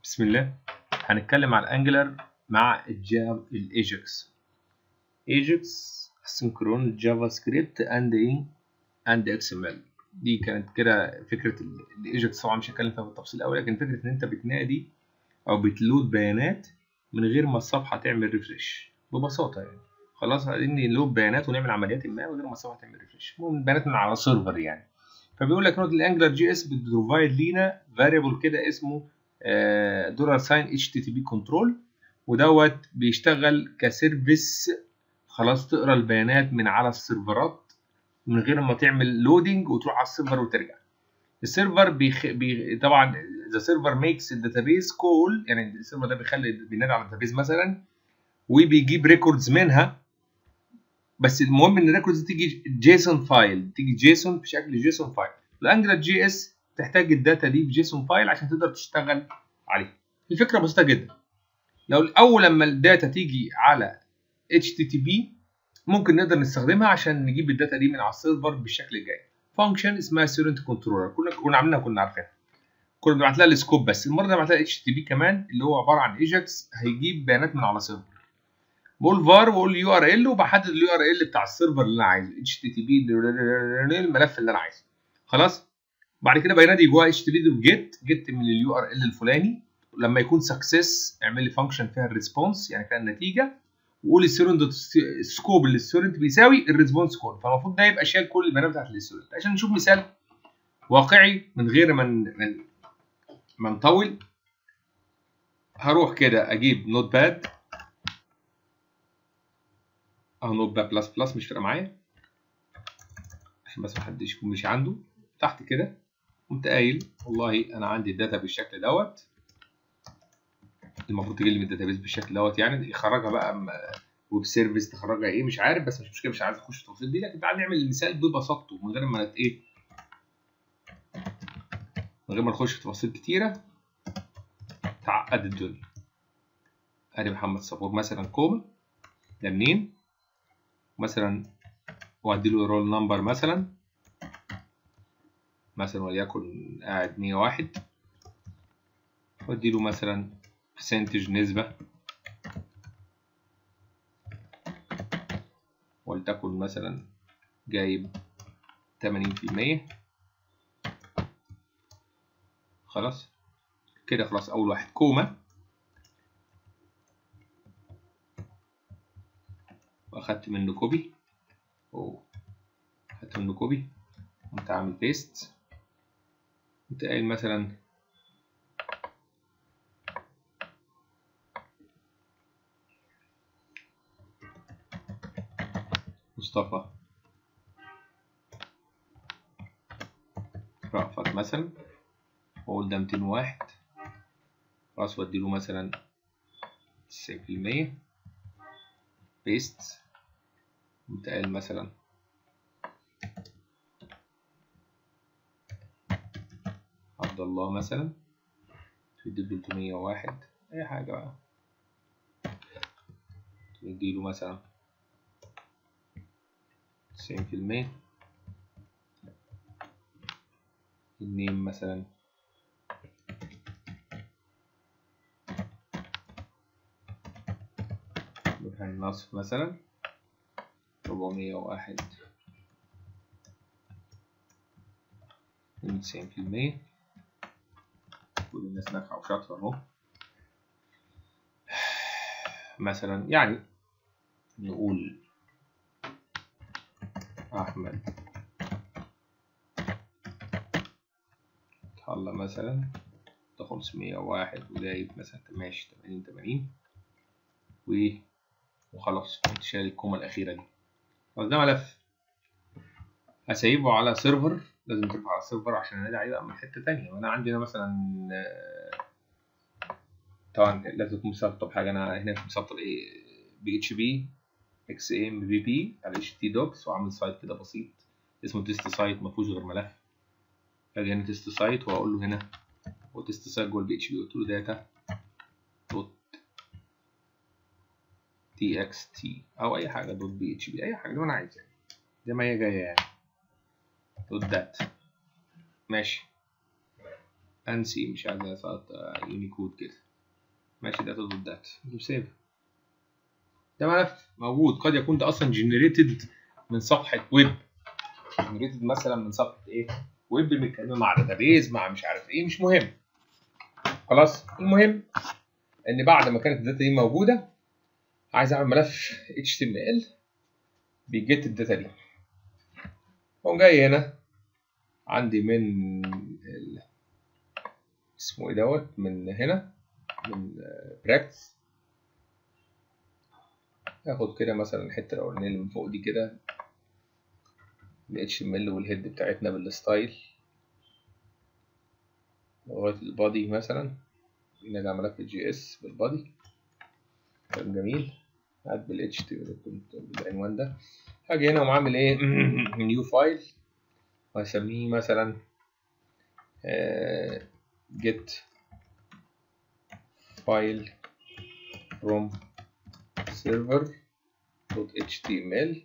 بسم الله هنتكلم عن انجلر مع الجاف الايجكس ايجكس سينكرون جافا سكريبت اند ايه اند اكس ام ال دي كانت كده فكره الايجكس طبعا مش هتكلم فيها بالتفصيل قوي لكن فكره ان انت بتنادي او بتلود بيانات من غير ما الصفحه تعمل ريفريش ببساطه يعني خلاص عايزين نلود بيانات ونعمل عمليات ما من غير ما الصفحه تعمل ريفريش المهم بيانات من على سيرفر يعني فبيقول لك نوت الانجلر جي اس بتبروفايد لينا فاريبل كده اسمه دولار ساين اتش تي تي بي كنترول ودوت بيشتغل كسيرفيس خلاص تقرا البيانات من على السيرفرات من غير ما تعمل لودنج وتروح على السيرفر وترجع السيرفر بيخ... بي... طبعا ذا سيرفر ميكس الداتابيز كول يعني السيرفر ده بيخلي بينادي على الداتابيز مثلا وبيجيب ريكوردز منها بس المهم ان الريكوردز تيجي جيسون فايل تيجي جيسون بشكل جيسون فايل الانجلر جي اس تحتاج الداتا دي بجيسون فايل عشان تقدر تشتغل عليها الفكره بسيطه جدا لو الاول لما الداتا تيجي على HTTP ممكن نقدر نستخدمها عشان نجيب الداتا دي من على السيرفر بالشكل الجاي فانكشن اسمها سيرنت كنترولر كنا كنا عاملينها كنا عارفينها كنا بنبعت لها السكوب بس المره دي بنبعت لها HTTP كمان اللي هو عباره عن ايجكس هيجيب بيانات من على سيرفر بقول فار واقول يو ار ال وبحدد اليو ار ال بتاع السيرفر اللي انا عايزه HTTP الملف اللي انا عايزه خلاص بعد كده بينادي جوه اتش تي بي جيت جيت من اليو ار ال الفلاني لما يكون سكسس اعمل لي فانكشن فيها الريسبونس يعني فيها النتيجه وقول السيرنت السكوب اللي السيرنت بيساوي الريسبونس كود فالمفروض ده يبقى شايل كل البيانات بتاعت السيرنت عشان نشوف مثال واقعي من غير ما من ما نطول هروح كده اجيب نوت باد او نوت باد بلس بلس مش فارقه معايا عشان بس محدش يكون مش عنده تحت كده قمت قايل والله انا عندي الداتا بالشكل دوت المفروض تجي لي من الداتابيس بالشكل دوت يعني يخرجها بقى ويب سيرفيس تخرجها ايه مش عارف بس مش مشكله مش عايز اخش في التفاصيل دي لكن تعال نعمل المثال ببساطته من غير ما ايه من غير ما نخش في تفاصيل كتيره تعقد الدنيا ادي محمد صبور مثلا كوما ده منين مثلا وادي له رول نمبر مثلا مثلا وليكن قاعد 101 وادي له مثلا برسنتج نسبة ولتكن مثلا جايب 80% خلاص كده خلاص أول واحد كوما وأخدت منه كوبي أوه أخدت منه كوبي قمت عامل بيست قمت قايل مثلا مصطفى رأفت مثلا وأقول ده ميتين واحد خلاص وأديله مثلا تسعين في المية بيست قمت قايل مثلا عبد الله مثلا تدي تلتمية واحد أي حاجة بقى تديله مثلا تسعين في المية النيم مثلا برهان النصف مثلا ربعمية واحد تسعين في المية كل الناس ناجحة وشاطرة أهو مثلا يعني نقول أحمد طلع مثلا ده خمسمية واحد وجايب مثلا ماشي تمانين تمانين و وخلاص كنت شايل الكومة الأخيرة دي خلاص ده ملف هسيبه على سيرفر لازم ترفع على السيرفر عشان انادي عليه بقى من حتة تانية وأنا عندي هنا مثلا طبعا لازم تكون مسطب حاجة أنا هنا مسطب إيه بي اتش بي اكس ام في بي على اتش تي دوكس وعامل سايت كده بسيط اسمه تيست سايت ما فيهوش غير ملف اجي هنا تيست سايت واقول له هنا هو تيست سايت جوه البي اتش بي قلت له داتا دوت تي اكس تي او اي حاجه دوت بي اتش بي اي حاجه زي ما انا عايز يعني زي ما هي جايه يعني دوت دات ماشي انسي مش عايز اسقط يونيكود كده ماشي ده دوت دات سيف ده ملف موجود قد يكون ده اصلا جنريتد من صفحه ويب جنريتد مثلا من صفحه ايه ويب متكلمه مع داتابيز مع مش عارف ايه مش مهم خلاص المهم ان بعد ما كانت الداتا دي موجوده عايز اعمل ملف HTML بيجيت الداتا دي اقوم جاي هنا عندي من ال... اسمه ايه دوت من هنا من براكتس هاخد كده مثلا الحته الاولانيه اللي من فوق دي كده ال HTML والهيد بتاعتنا بالستايل لغايه البادي مثلا نرجع ملف الجي اس بالبادي كلام جميل قاعد بال HTML بالعنوان ده هاجي هنا وعامل ايه نيو فايل وهسميه مثلا get file from server html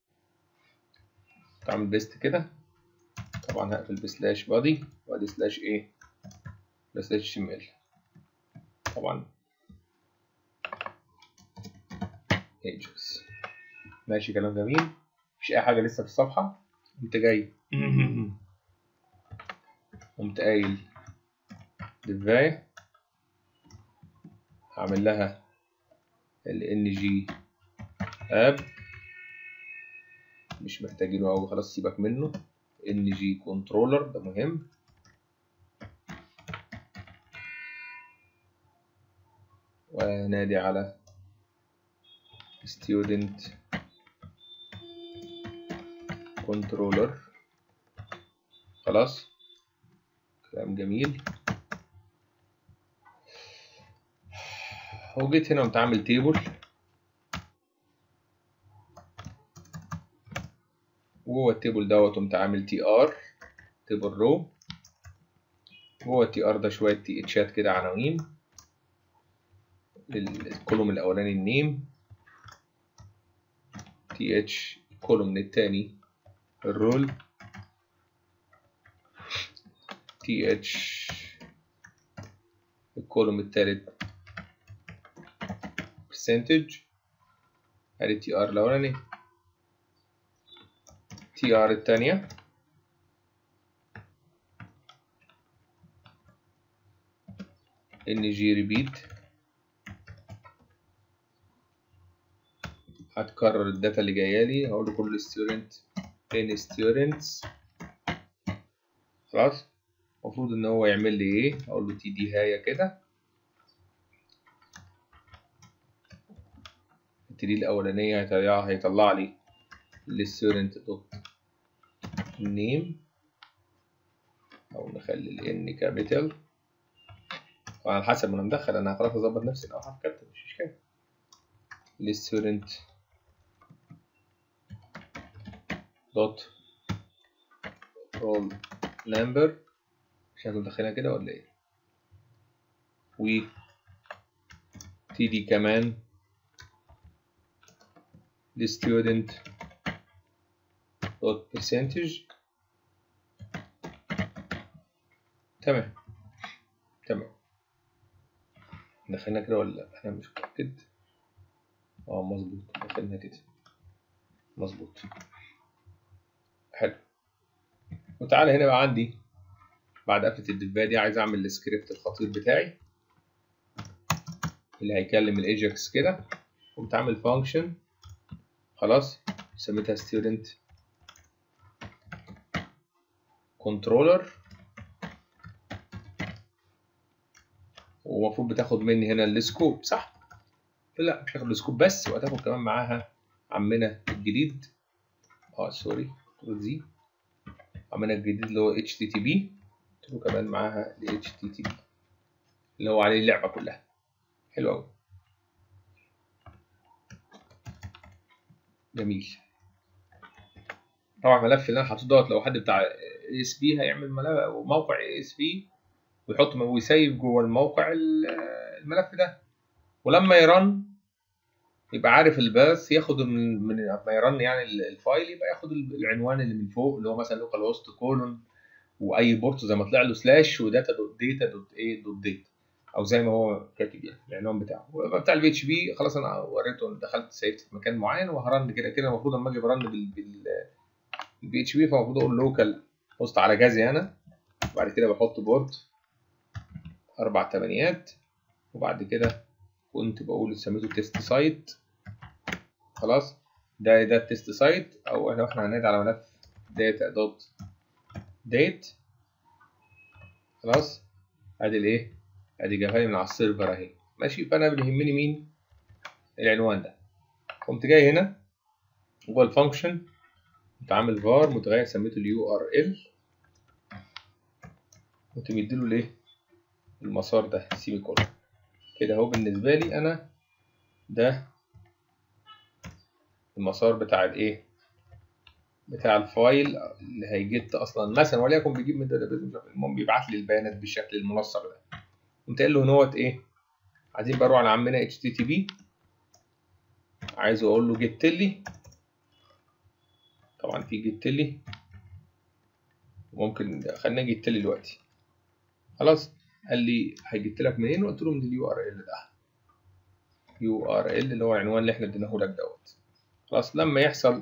تعمل بيست كده طبعا هقفل بسلاش بادي وادي سلاش ايه سلاش html طبعا pages ماشي كلام جميل مفيش اي حاجه لسه في الصفحه قمت جاي قمت قايل دفاية هعمل لها ال ng اب مش محتاجينه أوي خلاص سيبك منه ng controller ده مهم ونادي على student controller خلاص كلام جميل وجيت هنا قمت عامل تيبل وجوه التيبل دوت قمت عامل تي ار تيبل رو جوه التي ار ده شويه تي اتشات كده عناوين للكولوم الاولاني النيم تي اتش الكولوم التاني الرول تي اتش الكولوم التالت percentage ادي تي ار الاولاني تي ار التانية ان جي ريبيت هتكرر الداتا اللي جايه لي هقول له كل ستودنت ان ستودنتس خلاص المفروض ان هو يعمل لي ايه اقول له تي دي هايه كده التري الاولانيه هيطلع هيطلع لي الستودنت دوت نيم او نخلي الان كابيتال وعلى حسب ما انا مدخل انا خلاص اظبط نفسي لو حرف كابيتال مش مشكله الستودنت دوت رول نمبر مش هنكون مدخلها كده ولا ايه و تي دي كمان الستودنت دوت percentage تمام تمام دخلنا كده ولا لا انا مش متأكد اه مظبوط دخلنا كده مظبوط حلو وتعالى هنا بقى عندي بعد قفلة الدباية دي عايز اعمل السكريبت الخطير بتاعي اللي هيكلم الايجكس كده قمت عامل فانكشن خلاص سميتها student controller ومفروض بتاخد مني هنا السكوب صح؟ لا مش هتاخد السكوب بس وهتاخد كمان معاها عمنا الجديد اه سوري زي عمنا الجديد اللي هو HTTP قلت له كمان معاها ال HTTP اللي هو عليه اللعبة كلها حلو أوي جميل طبعا الملف اللي انا حاطه دوت لو حد بتاع اي اس بي هيعمل ملف موقع اي اس بي ويحط ويسيف جوه الموقع الملف ده ولما يرن يبقى عارف الباث ياخد من من ما يرن يعني الفايل يبقى ياخد العنوان اللي من فوق اللي هو مثلا لوكال هوست كولون واي بورت زي ما طلع له سلاش وداتا دوت داتا دوت ايه دوت ديت او زي ما هو كاتب يعني العنوان بتاعه بتاع البي اتش بي خلاص انا وريته دخلت سيفت في مكان معين وهرن كده كده المفروض لما اجي برن بالبي اتش بي فالمفروض اقول لوكال هوست على جهازي انا وبعد كده بحط بورت اربع تمانيات وبعد كده كنت بقول سميته تيست سايت خلاص ده ده التيست سايت او احنا احنا هننادي على ملف داتا دوت ديت خلاص ادي الايه ادي جابها لي من على السيرفر اهي ماشي فانا بيهمني مين العنوان ده قمت جاي هنا جوه الفانكشن كنت عامل var متغير سميته اليو ار ال كنت مديله الايه المسار ده سيمي كولون كده اهو بالنسبه لي انا ده المسار بتاع الايه بتاع الفايل اللي هيجت اصلا مثلا وليكن بيجيب من الداتابيز المهم بيبعت لي البيانات بالشكل المنسق ده قمت قايل له نوت ايه عايزين بقى نروح على عمنا اتش تي تي بي عايز اقول له جبت لي طبعا في جبت لي ممكن خلينا جبت لي دلوقتي خلاص قال لي هيجبت لك منين قلت له من اليو ار ال ده يو ار ال اللي هو العنوان اللي احنا اديناه لك دوت خلاص لما يحصل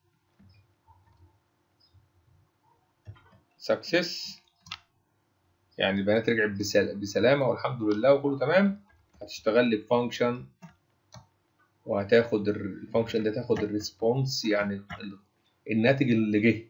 سكسس يعني البيانات رجعت بسلامه والحمد لله وكله تمام هتشتغل لي بفانكشن وهتاخد الفانكشن ده تاخد الريسبونس يعني الناتج اللي جه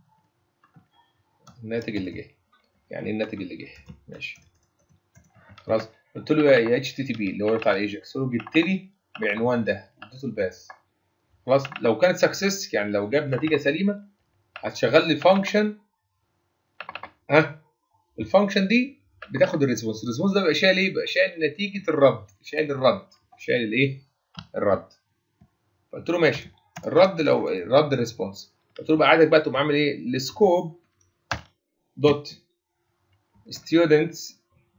الناتج اللي جه يعني ايه الناتج اللي جه ماشي خلاص قلت له يا اتش تي تي بي اللي هو بتاع الايجكس قلت له جبت لي بعنوان ده اديته الباس خلاص لو كانت سكسس يعني لو جاب نتيجه سليمه هتشغل لي فانكشن ها الفانكشن دي بتاخد الريسبونس الريسبونس ده بيبقى شايل ايه بيبقى شايل نتيجه الرد شايل الرد شايل الايه الرد فقلت له ماشي الرد لو رد الريسبونس قلت له بقى عايزك بقى تقوم عامل ايه السكوب دوت ستودنتس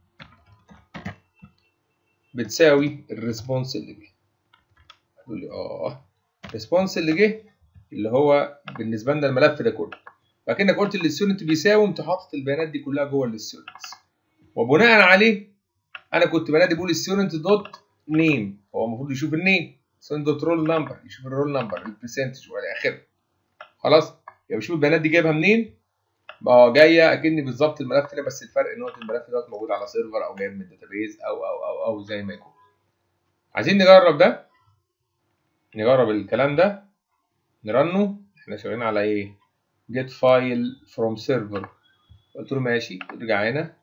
بتساوي الريسبونس اللي جه يقول لي اه الريسبونس اللي جه اللي هو بالنسبه لنا الملف ده كله فكانك قلت الستودنت بيساوي قمت حاطط البيانات دي كلها جوه الستودنتس وبناء عليه انا كنت بنادي بقول ستودنت دوت نيم هو المفروض يشوف النيم ستودنت دوت رول نمبر يشوف الرول نمبر البرسنتج والى اخره خلاص يبقى شوف البيانات دي جايبها منين اه جايه اكني بالظبط الملف ده بس الفرق ان هو الملف دوت موجود على سيرفر او جاي من الداتابيز او او او او زي ما يكون عايزين نجرب ده نجرب الكلام ده نرنه احنا شغالين على ايه get file from server قلت له ماشي ارجع هنا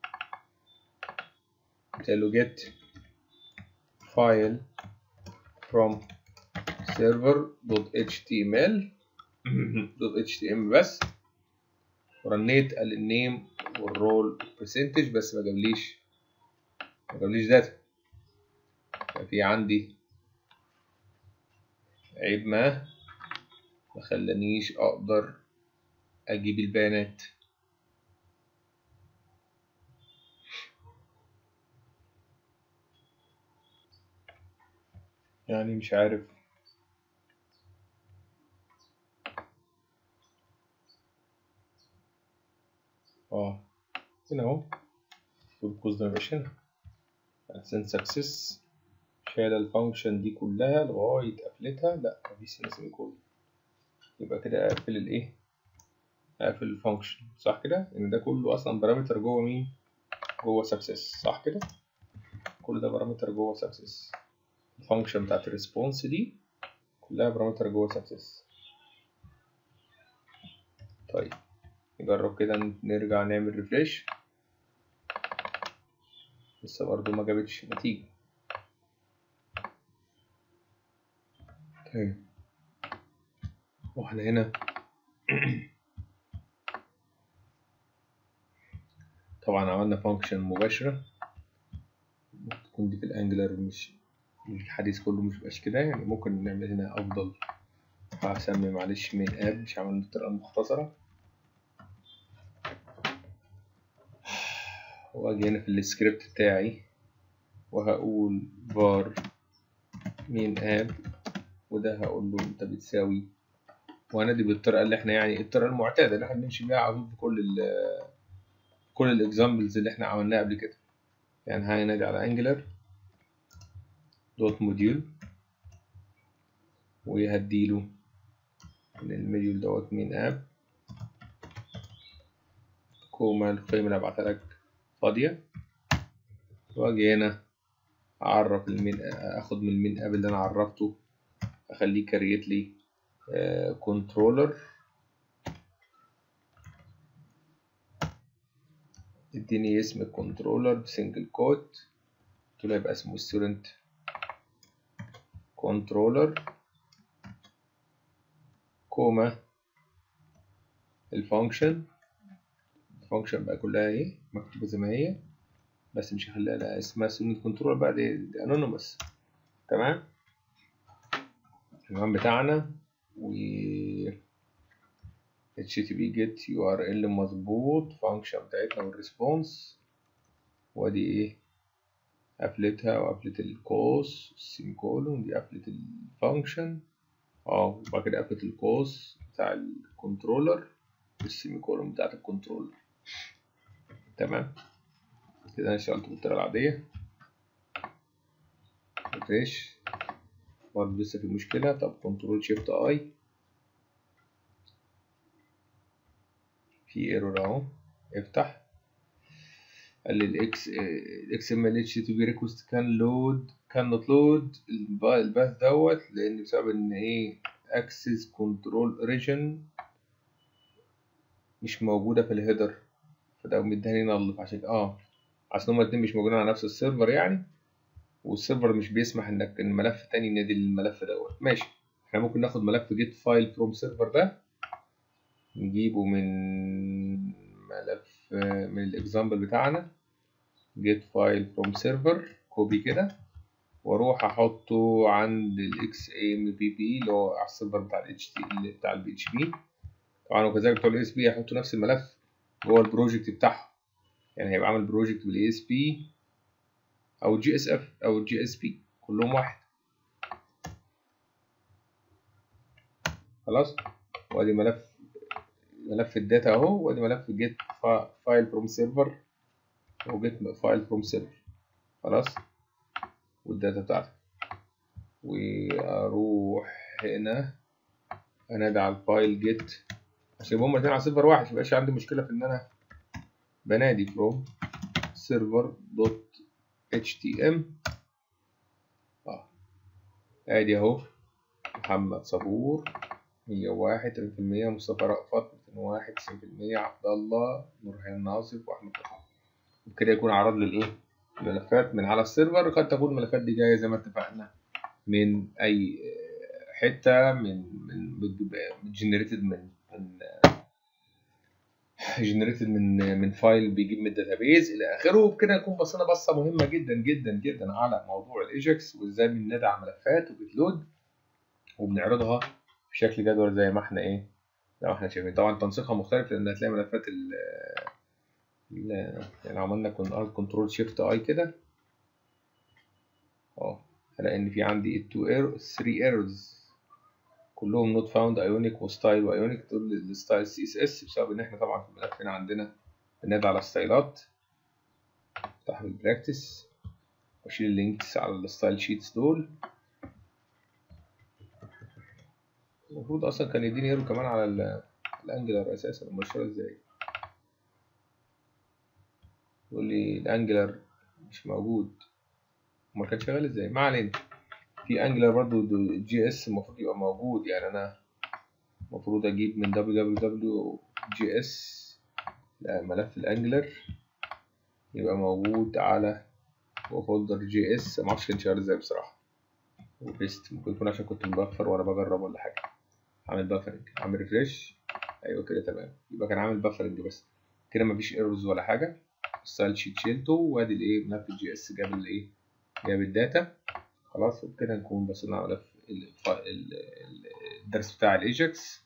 قلت له get file from server.html .html بس ورنيت قال النيم والرول برسنتج بس ما جابليش ما جابليش داتا ففي عندي عيب ما ما خلانيش اقدر اجيب البيانات يعني مش عارف اه هنا اهو القوس ده مبقاش هنا عشان سكسس شايلة الفانكشن دي كلها لغاية قفلتها لا مفيش هنا سيمي كولون يبقى كده اقفل الايه اقفل الفانكشن صح كده ان ده كله اصلا بارامتر جوه مين جوه سكسس صح كده كل ده بارامتر جوه سكسس الفانكشن بتاعت الريسبونس دي كلها بارامتر جوه سكسس طيب نجرب كده نرجع نعمل ريفريش لسه برضو ما جابتش نتيجة طيب واحنا هنا طبعا عملنا فانكشن مباشرة تكون دي في الانجلر مش الحديث كله مش بقاش كده يعني ممكن نعمل هنا افضل هسمي معلش مين اب مش عامل بالطريقة المختصرة واجي هنا في السكريبت بتاعي وهقول var مين اب وده هقول له انت بتساوي وهنادي بالطريقه اللي احنا يعني الطريقه المعتاده اللي احنا بنمشي بيها على طول في كل ال كل الاكزامبلز اللي احنا عملناها قبل كده يعني هنادي على انجلر دوت موديول وهديله من المديول دوت مين اب كوما القيمة اللي هبعتها لك فاضية واجي هنا اعرف المين اخد من المين اب اللي انا عرفته اخليه كريت لي كنترولر اديني اسم الكنترولر بسنجل كوت قلت له يبقى اسمه ستودنت كنترولر كوما الفانكشن الفانكشن بقى كلها ايه مكتوبة زي ما هي بس مش هخليها لا اسمها ستودنت كنترولر بقى دي, دي انونيمس تمام العنوان بتاعنا و http get url مظبوط فانكشن بتاعتنا والريسبونس وادي ايه قفلتها وقفلة القوس السيمي كولون دي قفلة الفانكشن اه وبعد كده قفلة القوس بتاع الكنترولر والسيمي كولون بتاعت الكنترولر تمام كده انا اشتغلت بالطريقة العادية ريفريش برضه لسه في مشكلة طب كنترول شيفت اي في ايرور اهو افتح قال لي الاكس الاكس ام ال اتش تي بي ريكوست كان لود كان نوت لود الباث دوت لان بسبب ان ايه اكسس كنترول ريجن مش موجوده في الهيدر فده مديهاني نل عشان اه عشان هما الاتنين مش موجودين على نفس السيرفر يعني والسيرفر مش بيسمح انك ان ملف تاني ينادي الملف دوت ماشي احنا ممكن ناخد ملف جيت فايل فروم سيرفر ده نجيبه من ملف من الاكزامبل بتاعنا get file from server كوبي كده واروح احطه عند الاكس ام بي بي اللي هو على السيرفر بتاع الاتش تي اللي بتاع البي اتش بي طبعا وكذلك بتوع الاي اس بي هيحطوا نفس الملف جوه البروجكت بتاعهم يعني هيبقى عامل بروجكت بالاي اس بي او الجي اس اف او الجي اس بي كلهم واحد خلاص وادي ملف ملف الداتا اهو وادي ملف جيت فايل فروم سيرفر وجيت فايل فروم سيرفر خلاص والداتا بتاعتك واروح هنا انادي على الفايل جيت عشان هما الاتنين على سيرفر واحد ميبقاش عندي مشكلة في ان انا بنادي فروم سيرفر دوت اتش تي ام اه ادي اهو محمد صبور مية واحد تلاتين في المية مصطفى رأفت ميتين واحد تسعين في المية عبد الله نورهان ناصف وأحمد طه وبكده يكون عرض لي الإيه؟ الملفات من على السيرفر قد تكون الملفات دي جاية زي ما اتفقنا من أي حتة من من من جنريتد من من جنريتد من من فايل بيجيب من الداتابيز الى اخره وبكده نكون بصينا بصه مهمه جدا جدا جدا على موضوع الايجكس وازاي بننادي على ملفات وبتلود وبنعرضها بشكل جدول زي ما احنا ايه زي ما احنا شايفين طبعا تنسيقها مختلف لان هتلاقي ملفات ال يعني عملنا كنترول شيفت اي كده اه هلاقي ان في عندي 2 ايرور 3 ايرورز كلهم نوت فاوند ايونيك وستايل وايونيك دول الستايل سي اس اس بسبب ان احنا طبعا في الملف هنا عندنا بنادي على ستايلات افتح البراكتس واشيل اللينكس على الستايل شيتس دول المفروض اصلا كان يديني ايرور كمان على الانجلر اساسا المشروع ازاي يقول لي الانجلر مش موجود امال كان شغال ازاي ما علينا في انجلر برضو جي اس المفروض يبقى موجود يعني انا المفروض اجيب من www.js ملف الانجلر يبقى موجود على فولدر جي اس معرفش كان شغال ازاي بصراحه وبيست ممكن يكون عشان كنت مبفر وانا بجرب ولا حاجه عامل بافرنج عامل ريفريش ايوه كده تمام يبقى كان عامل بافرنج بس كده مفيش ايرورز ولا حاجه الستايل شيت شيلته وادي الايه ملف الجي اس جاب الايه جاب الداتا خلاص وبكده نكون بصينا على الدرس بتاع الايجكس